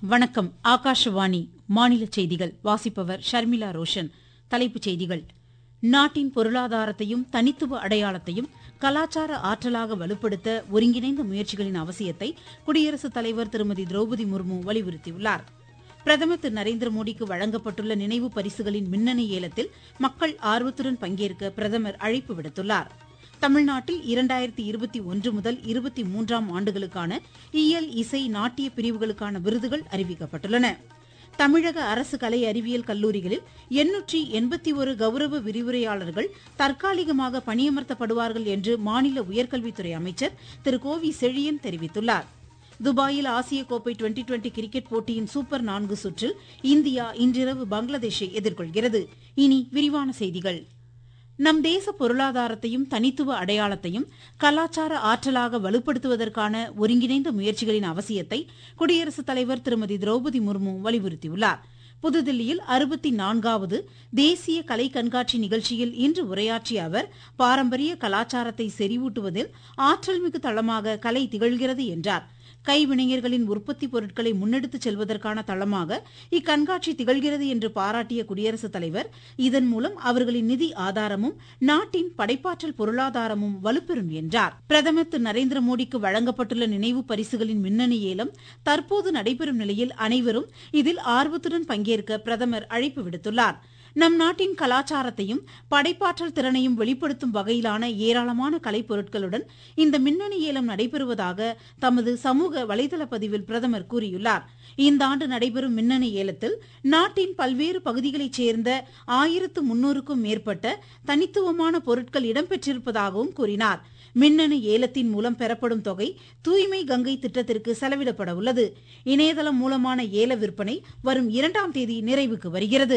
வணக்கம் ஆகாஷவாணி மாநில செய்திகள் வாசிப்பவர் ஷர்மிளா ரோஷன் தலைப்புச் செய்திகள் நாட்டின் பொருளாதாரத்தையும் தனித்துவ அடையாளத்தையும் கலாச்சார ஆற்றலாக வலுப்படுத்த ஒருங்கிணைந்த முயற்சிகளின் அவசியத்தை குடியரசுத் தலைவர் திருமதி திரௌபதி முர்மு வலியுறுத்தியுள்ளார் பிரதமர் திரு நரேந்திர மோடிக்கு வழங்கப்பட்டுள்ள நினைவு பரிசுகளின் மின்னணு ஏலத்தில் மக்கள் ஆர்வத்துடன் பங்கேற்க பிரதமர் அழைப்பு விடுத்துள்ளார் தமிழ்நாட்டில் இரண்டாயிரத்தி இருபத்தி ஒன்று முதல் இருபத்தி மூன்றாம் ஆண்டுகளுக்கான இயல் இசை நாட்டிய பிரிவுகளுக்கான விருதுகள் அறிவிக்கப்பட்டுள்ளன தமிழக அரசு கலை அறிவியல் கல்லூரிகளில் எண்ணூற்றி எண்பத்தி ஒரு கௌரவ விரிவுரையாளர்கள் தற்காலிகமாக பணியமர்த்தப்படுவார்கள் என்று மாநில உயர்கல்வித்துறை அமைச்சர் திரு கோவி செழியன் தெரிவித்துள்ளார் துபாயில் ஆசிய கோப்பை டுவெண்டி டுவெண்டி கிரிக்கெட் போட்டியின் சூப்பர் நான்கு சுற்றில் இந்தியா இன்றிரவு பங்களாதேஷை எதிர்கொள்கிறது இனி விரிவான செய்திகள் நம் தேச பொருளாதாரத்தையும் தனித்துவ அடையாளத்தையும் கலாச்சார ஆற்றலாக வலுப்படுத்துவதற்கான ஒருங்கிணைந்த முயற்சிகளின் அவசியத்தை குடியரசுத் தலைவர் திருமதி திரௌபதி முர்மு வலியுறுத்தியுள்ளார் புதுதில்லியில் அறுபத்தி நான்காவது தேசிய கலை கண்காட்சி நிகழ்ச்சியில் இன்று உரையாற்றிய அவர் பாரம்பரிய கலாச்சாரத்தை செறிவூட்டுவதில் ஆற்றல்மிகு தளமாக கலை திகழ்கிறது என்றார் கைவினைஞர்களின் உற்பத்தி பொருட்களை முன்னெடுத்துச் செல்வதற்கான தளமாக இக்கண்காட்சி திகழ்கிறது என்று பாராட்டிய குடியரசுத் தலைவர் இதன் மூலம் அவர்களின் நிதி ஆதாரமும் நாட்டின் படைப்பாற்றல் பொருளாதாரமும் வலுப்பெறும் என்றார் பிரதமர் திரு நரேந்திர மோடிக்கு வழங்கப்பட்டுள்ள நினைவு பரிசுகளின் மின்னணு ஏலம் தற்போது நடைபெறும் நிலையில் அனைவரும் இதில் ஆர்வத்துடன் பங்கேற்க பிரதமர் அழைப்பு விடுத்துள்ளார் நம் நாட்டின் கலாச்சாரத்தையும் படைப்பாற்றல் திறனையும் வெளிப்படுத்தும் வகையிலான ஏராளமான கலைப்பொருட்களுடன் இந்த மின்னணு ஏலம் நடைபெறுவதாக தமது சமூக வலைதள பதிவில் பிரதமர் கூறியுள்ளார் இந்த ஆண்டு நடைபெறும் மின்னணு ஏலத்தில் நாட்டின் பல்வேறு பகுதிகளைச் சேர்ந்த ஆயிரத்து முன்னூறுக்கும் மேற்பட்ட தனித்துவமான பொருட்கள் இடம்பெற்றிருப்பதாகவும் கூறினார் மின்னணு ஏலத்தின் மூலம் பெறப்படும் தொகை தூய்மை கங்கை திட்டத்திற்கு செலவிடப்பட உள்ளது இணையதளம் மூலமான ஏல விற்பனை வரும் இரண்டாம் தேதி நிறைவுக்கு வருகிறது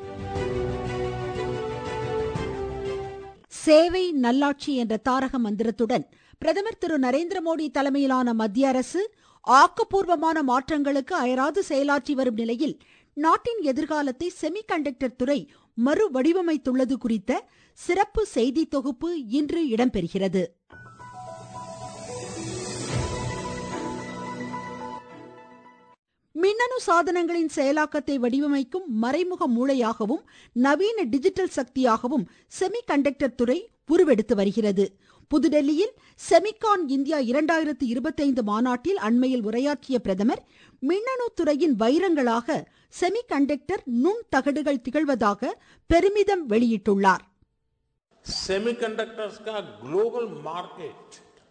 சேவை நல்லாட்சி என்ற தாரக மந்திரத்துடன் பிரதமர் திரு நரேந்திர மோடி தலைமையிலான மத்திய அரசு ஆக்கப்பூர்வமான மாற்றங்களுக்கு அயராது செயலாற்றி வரும் நிலையில் நாட்டின் எதிர்காலத்தை செமி கண்டக்டர் துறை மறு வடிவமைத்துள்ளது குறித்த சிறப்பு செய்தி தொகுப்பு இன்று இடம்பெறுகிறது மின்னணு சாதனங்களின் செயலாக்கத்தை வடிவமைக்கும் மறைமுக மூளையாகவும் நவீன டிஜிட்டல் சக்தியாகவும் செமி கண்டக்டர் துறை உருவெடுத்து வருகிறது புதுடெல்லியில் செமிகான் இந்தியா இரண்டாயிரத்து இருபத்தைந்து மாநாட்டில் அண்மையில் உரையாற்றிய பிரதமர் மின்னணு துறையின் வைரங்களாக செமி கண்டக்டர் நுண் தகடுகள் திகழ்வதாக பெருமிதம் வெளியிட்டுள்ளார் सेमीकंडक्टर्स का ग्लोबल मार्केट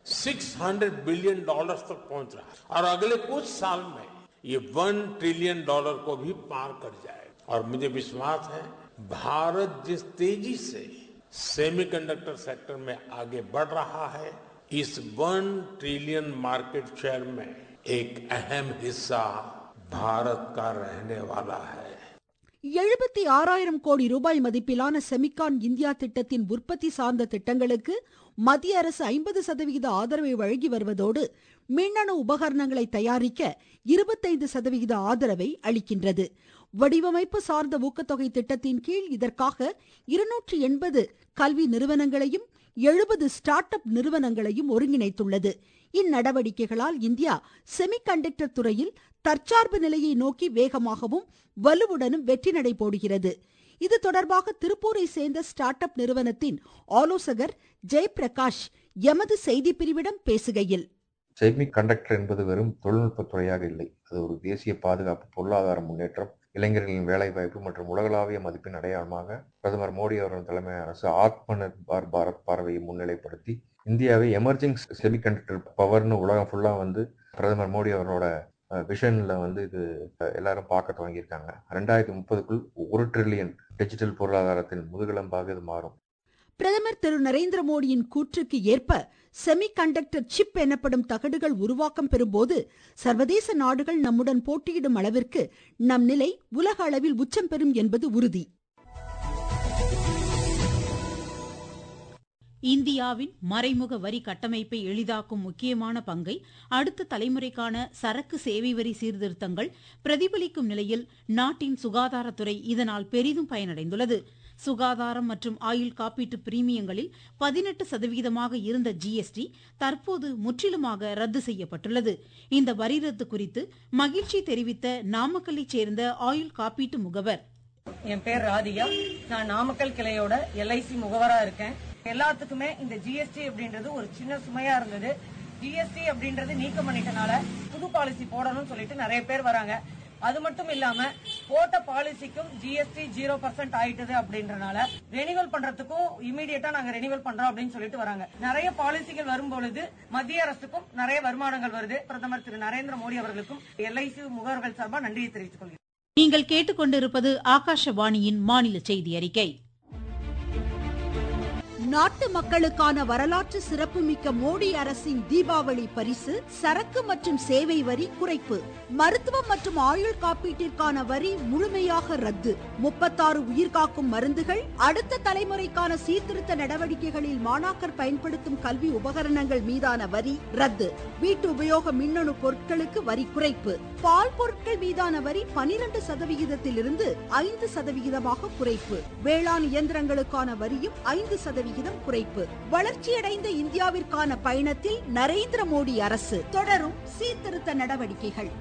600 बिलियन डॉलर्स तक पहुंच रहा है और अगले कुछ साल में ये वन ट्रिलियन डॉलर को भी पार कर जाएगा और मुझे विश्वास है भारत जिस तेजी से सेमीकंडक्टर सेक्टर में आगे बढ़ रहा है इस वन ट्रिलियन मार्केट शेयर में एक अहम हिस्सा भारत का रहने वाला है எழுபத்தி ஆறாயிரம் கோடி ரூபாய் மதிப்பிலான செமிகான் இந்தியா திட்டத்தின் உற்பத்தி சார்ந்த திட்டங்களுக்கு மத்திய அரசு ஐம்பது சதவிகித ஆதரவை வழங்கி வருவதோடு மின்னணு உபகரணங்களை தயாரிக்க இருபத்தைந்து சதவிகித ஆதரவை அளிக்கின்றது வடிவமைப்பு சார்ந்த ஊக்கத்தொகை திட்டத்தின் கீழ் இதற்காக இருநூற்றி எண்பது கல்வி நிறுவனங்களையும் எழுபது ஸ்டார்ட் அப் நிறுவனங்களையும் ஒருங்கிணைத்துள்ளது இந்நடவடிக்கைகளால் இந்தியா செமிகண்டக்டர் துறையில் தற்சார்பு நிலையை நோக்கி வேகமாகவும் வலுவுடனும் வெற்றி நடை போடுகிறது இது தொடர்பாக திருப்பூரை சேர்ந்த ஸ்டார்ட் அப் நிறுவனத்தின் ஆலோசகர் ஜெயபிரகாஷ் எமது செய்தி பிரிவிடம் பேசுகையில் செமி கண்டக்டர் என்பது வெறும் தொழில்நுட்ப துறையாக இல்லை அது ஒரு தேசிய பாதுகாப்பு பொருளாதார முன்னேற்றம் இளைஞர்களின் வேலைவாய்ப்பு மற்றும் உலகளாவிய மதிப்பின் அடையாளமாக பிரதமர் மோடி அவர்கள் தலைமை அரசு ஆத்ம நிர்பார் பாரத் பார்வையை முன்னிலைப்படுத்தி இந்தியாவை எமர்ஜிங் செமிகண்டக்டர் பவர்னு உலகம் ஃபுல்லா வந்து பிரதமர் மோடி அவரோட விஷன்ல வந்து இது எல்லாரும் பார்க்க துவங்கியிருக்காங்க ரெண்டாயிரத்தி முப்பதுக்குள் ஒரு ட்ரில்லியன் டிஜிட்டல் பொருளாதாரத்தின் முதுகெலும்பாக இது மாறும் பிரதமர் திரு நரேந்திர மோடியின் கூற்றுக்கு ஏற்ப செமி கண்டக்டர் சிப் எனப்படும் தகடுகள் உருவாக்கம் பெறும்போது சர்வதேச நாடுகள் நம்முடன் போட்டியிடும் அளவிற்கு நம் நிலை உலக அளவில் உச்சம் பெறும் என்பது உறுதி இந்தியாவின் மறைமுக வரி கட்டமைப்பை எளிதாக்கும் முக்கியமான பங்கை அடுத்த தலைமுறைக்கான சரக்கு சேவை வரி சீர்திருத்தங்கள் பிரதிபலிக்கும் நிலையில் நாட்டின் சுகாதாரத்துறை இதனால் பெரிதும் பயனடைந்துள்ளது சுகாதாரம் மற்றும் ஆயுள் காப்பீட்டு பிரீமியங்களில் பதினெட்டு சதவீதமாக இருந்த ஜிஎஸ்டி தற்போது முற்றிலுமாக ரத்து செய்யப்பட்டுள்ளது இந்த வரி ரத்து குறித்து மகிழ்ச்சி தெரிவித்த நாமக்கல்லைச் சேர்ந்த ஆயுள் காப்பீட்டு முகவர் என் பேர் ராதிகா நான் நாமக்கல் கிளையோட எல்ஐசி முகவரா இருக்கேன் எல்லாத்துக்குமே இந்த ஜிஎஸ்டி அப்படின்றது ஒரு சின்ன சுமையா இருந்தது ஜிஎஸ்டி அப்படின்றது நீக்கம் பண்ணிட்டனால புது பாலிசி போடணும்னு சொல்லிட்டு நிறைய பேர் வராங்க அது மட்டும் இல்லாம போட்ட பாலிசிக்கும் ஜிஎஸ்டி ஜீரோ பர்சன்ட் ஆயிட்டது அப்படின்றனால ரெனிவல் பண்றதுக்கும் இமீடியட்டா நாங்க ரெனிவல் பண்றோம் அப்படின்னு சொல்லிட்டு வராங்க நிறைய பாலிசிகள் வரும் பொழுது மத்திய அரசுக்கும் நிறைய வருமானங்கள் வருது பிரதமர் திரு நரேந்திர மோடி அவர்களுக்கும் எல்ஐசி முகவர்கள் சார்பா நன்றியை தெரிவித்துக் கொள்கிறேன் நீங்கள் கேட்டுக்கொண்டிருப்பது ஆகாஷவாணியின் மாநில செய்தி அறிக்கை நாட்டு மக்களுக்கான வரலாற்று சிறப்புமிக்க மோடி அரசின் தீபாவளி பரிசு சரக்கு மற்றும் சேவை வரி குறைப்பு மருத்துவம் மற்றும் ஆயுள் காப்பீட்டிற்கான வரி முழுமையாக ரத்து முப்பத்தாறு உயிர்காக்கும் மருந்துகள் அடுத்த தலைமுறைக்கான சீர்திருத்த நடவடிக்கைகளில் மாணாக்கர் பயன்படுத்தும் கல்வி உபகரணங்கள் மீதான வரி ரத்து வீட்டு உபயோக மின்னணு பொருட்களுக்கு வரி குறைப்பு பால் பொருட்கள் மீதான வரி பனிரெண்டு சதவிகிதத்திலிருந்து ஐந்து சதவிகிதமாக குறைப்பு வேளாண் இயந்திரங்களுக்கான வரியும் ஐந்து சதவிகிதம் குறைப்பு வளர்ச்சியடைந்த இந்தியாவிற்கான பயணத்தில் நரேந்திர மோடி அரசு தொடரும் சீர்திருத்த நடவடிக்கைகள்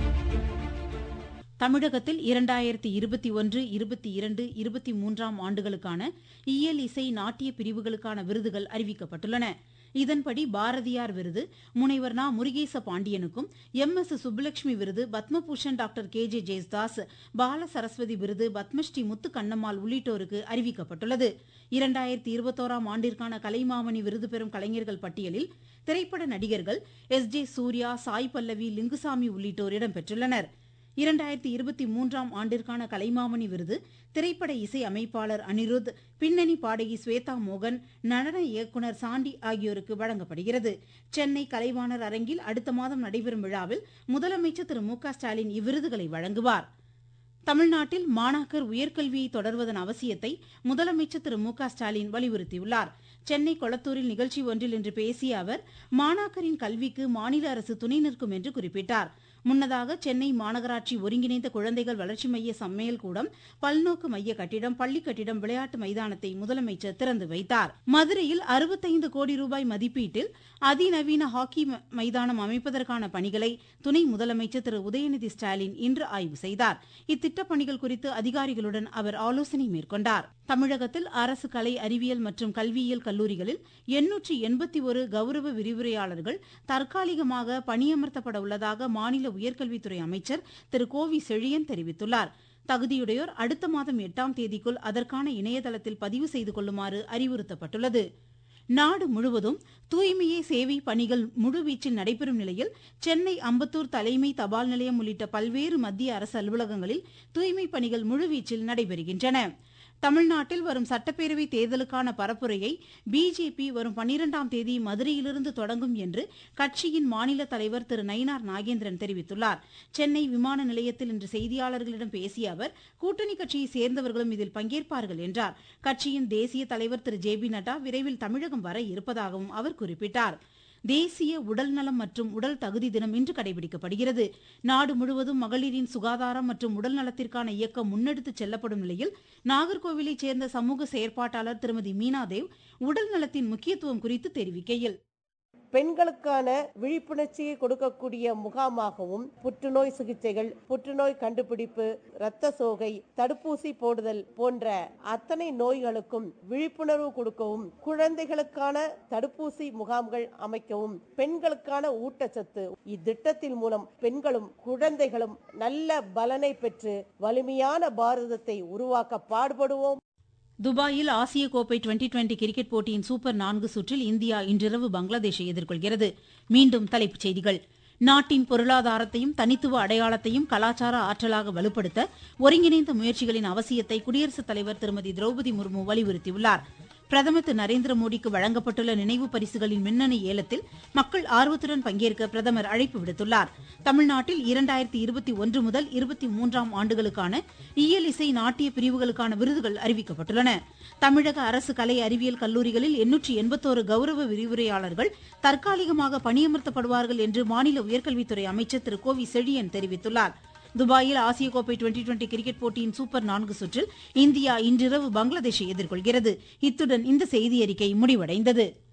தமிழகத்தில் இரண்டாயிரத்தி இருபத்தி ஒன்று இருபத்தி இரண்டு இருபத்தி மூன்றாம் ஆண்டுகளுக்கான இயல் இசை நாட்டிய பிரிவுகளுக்கான விருதுகள் அறிவிக்கப்பட்டுள்ளன இதன்படி பாரதியார் விருது முனைவர் நா முருகேச பாண்டியனுக்கும் எம் எஸ் சுப்புலட்சுமி விருது Padma Bhushan doctor K J Yesudas Bala Saraswathi விருது பத்மஸ்ரீ முத்து கண்ணம்மாள் உள்ளிட்டோருக்கு அறிவிக்கப்பட்டுள்ளது இரண்டாயிரத்தி இருபத்தோராம் ஆண்டிற்கான கலைமாமணி விருது பெறும் கலைஞர்கள் பட்டியலில் திரைப்பட நடிகர்கள் எஸ் ஜே சூர்யா சாய் பல்லவி லிங்குசாமி உள்ளிட்டோர் இடம்பெற்றுள்ளனர் இரண்டாயிரத்தி இருபத்தி மூன்றாம் ஆண்டிற்கான கலைமாமணி விருது திரைப்பட இசை அமைப்பாளர் அனிருத் பின்னணி பாடகி ஸ்வேதா மோகன் நடன இயக்குனர் சாண்டி ஆகியோருக்கு வழங்கப்படுகிறது சென்னை கலைவாணர் அரங்கில் அடுத்த மாதம் நடைபெறும் விழாவில் முதலமைச்சர் திரு மு க ஸ்டாலின் இவ்விருதுகளை வழங்குவார் தமிழ்நாட்டில் மாணாக்கர் உயர்கல்வியை தொடர்வதன் அவசியத்தை முதலமைச்சர் திரு மு க ஸ்டாலின் வலியுறுத்தியுள்ளார் சென்னை கொளத்தூரில் நிகழ்ச்சி ஒன்றில் இன்று பேசிய அவர் மாணாக்கரின் கல்விக்கு மாநில அரசு துணை நிற்கும் என்று குறிப்பிட்டார் முன்னதாக சென்னை மாநகராட்சி ஒருங்கிணைந்த குழந்தைகள் வளர்ச்சி மைய சம்மேல் கூடம் பல்நோக்கு மைய கட்டிடம் பள்ளி கட்டிடம் விளையாட்டு மைதானத்தை முதலமைச்சர் திறந்து வைத்தார் மதுரையில் அறுபத்தைந்து கோடி ரூபாய் மதிப்பீட்டில் அதிநவீன ஹாக்கி மைதானம் அமைப்பதற்கான பணிகளை துணை முதலமைச்சர் திரு உதயநிதி ஸ்டாலின் இன்று ஆய்வு செய்தார் இத்திட்டப் பணிகள் குறித்து அதிகாரிகளுடன் அவர் ஆலோசனை மேற்கொண்டார் தமிழகத்தில் அரசு கலை அறிவியல் மற்றும் கல்வியியல் கல்லூரிகளில் எண்ணூற்றி எண்பத்தி ஒரு கௌரவ விரிவுரையாளர்கள் தற்காலிகமாக பணியமர்த்தப்பட உள்ளதாக மாநில உயர்கல்வித்துறை அமைச்சர் திரு கோவி செழியன் தெரிவித்துள்ளார் தகுதியுடையோர் அடுத்த மாதம் எட்டாம் தேதிக்குள் அதற்கான இணையதளத்தில் பதிவு செய்து கொள்ளுமாறு அறிவுறுத்தப்பட்டுள்ளது நாடு முழுவதும் தூய்மையே சேவை பணிகள் முழுவீச்சில் நடைபெறும் நிலையில் சென்னை அம்பத்தூர் தலைமை தபால் நிலையம் உள்ளிட்ட பல்வேறு மத்திய அரசு அலுவலகங்களில் தூய்மை பணிகள் முழுவீச்சில் நடைபெறுகின்றன தமிழ்நாட்டில் வரும் சட்டப்பேரவை தேர்தலுக்கான பரப்புரையை பிஜேபி வரும் பன்னிரெண்டாம் தேதி மதுரையிலிருந்து தொடங்கும் என்று கட்சியின் மாநில தலைவர் திரு நயினார் நாகேந்திரன் தெரிவித்துள்ளார் சென்னை விமான நிலையத்தில் இன்று செய்தியாளர்களிடம் பேசிய அவர் கூட்டணி கட்சியை சேர்ந்தவர்களும் இதில் பங்கேற்பார்கள் என்றார் கட்சியின் தேசிய தலைவர் திரு ஜே பி நட்டா விரைவில் தமிழகம் வர இருப்பதாகவும் அவர் குறிப்பிட்டார் தேசிய உடல் நலம் மற்றும் உடல் தகுதி தினம் இன்று கடைபிடிக்கப்படுகிறது நாடு முழுவதும் மகளிரின் சுகாதாரம் மற்றும் உடல் நலத்திற்கான இயக்கம் முன்னெடுத்துச் செல்லப்படும் நிலையில் நாகர்கோவிலைச் சேர்ந்த சமூக செயற்பாட்டாளர் திருமதி மீனா தேவ் உடல் நலத்தின் முக்கியத்துவம் குறித்து தெரிவிக்கையில் பெண்களுக்கான விழிப்புணர்ச்சியை கொடுக்கக்கூடிய முகாமாகவும் புற்றுநோய் சிகிச்சைகள் புற்றுநோய் கண்டுபிடிப்பு இரத்த சோகை தடுப்பூசி போடுதல் போன்ற அத்தனை நோய்களுக்கும் விழிப்புணர்வு கொடுக்கவும் குழந்தைகளுக்கான தடுப்பூசி முகாம்கள் அமைக்கவும் பெண்களுக்கான ஊட்டச்சத்து இத்திட்டத்தின் மூலம் பெண்களும் குழந்தைகளும் நல்ல பலனை பெற்று வலிமையான பாரதத்தை உருவாக்க பாடுபடுவோம் துபாயில் ஆசிய கோப்பை டுவெண்டி டுவெண்டி கிரிக்கெட் போட்டியின் சூப்பர் நான்கு சுற்றில் இந்தியா இன்றிரவு பங்களாதேஷை எதிர்கொள்கிறது மீண்டும் தலைப்புச் செய்திகள் நாட்டின் பொருளாதாரத்தையும் தனித்துவ அடையாளத்தையும் கலாச்சார ஆற்றலாக வலுப்படுத்த ஒருங்கிணைந்த முயற்சிகளின் அவசியத்தை குடியரசுத் தலைவர் திருமதி திரௌபதி முர்மு வலியுறுத்தியுள்ளார் பிரதமர் திரு நரேந்திர மோடிக்கு வழங்கப்பட்டுள்ள நினைவு பரிசுகளின் மின்னணு ஏலத்தில் மக்கள் ஆர்வத்துடன் பங்கேற்க பிரதமர் அழைப்பு விடுத்துள்ளார் தமிழ்நாட்டில் இரண்டாயிரத்தி இருபத்தி ஒன்று முதல் இருபத்தி மூன்றாம் ஆண்டுகளுக்கான இயல் இசை நாட்டிய பிரிவுகளுக்கான விருதுகள் அறிவிக்கப்பட்டுள்ளன தமிழக அரசு கலை அறிவியல் கல்லூரிகளில் எண்ணூற்றி எண்பத்தோரு கௌரவ விரிவுரையாளர்கள் தற்காலிகமாக பணியமர்த்தப்படுவார்கள் என்று மாநில உயர்கல்வித்துறை அமைச்சர் திரு கோவி செழியன் தெரிவித்துள்ளார் துபாயில் ஆசிய கோப்பை டுவெண்டி டுவெண்டி கிரிக்கெட் போட்டியின் சூப்பர் நான்கு சுற்றில் இந்தியா இன்றிரவு பங்களாதேஷை எதிர்கொள்கிறது இத்துடன் இந்த செய்தியறிக்கை முடிவடைந்தது